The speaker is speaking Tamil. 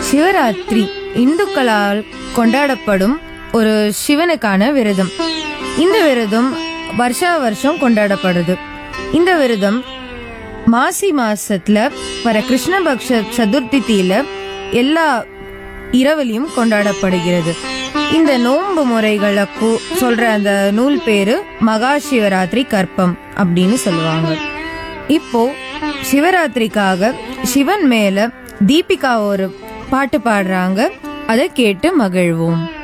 சிவராத்திரி இந்துக்களால் கொண்டாடப்படும் ஒரு சிவனுக்கான விரதம் இந்த விரதம் வருஷா வருஷம் கொண்டாடப்படுது இந்த விரதம் மாசி மாசத்துல வர கிருஷ்ணபக்ஷ சதுர்த்தியில எல்லா இரவிலையும் கொண்டாடப்படுகிறது இந்த நோன்பு முறைகளை கு- சொல்ற அந்த நூல் பேரு மகா சிவராத்திரி கற்பம் அப்படின்னு சொல்லுவாங்க இப்போ சிவராத்திரிக்காக சிவன் மேல தீபிகா ஒரு பாட்டு பாடுறாங்க அதை கேட்டு மகிழ்வோம்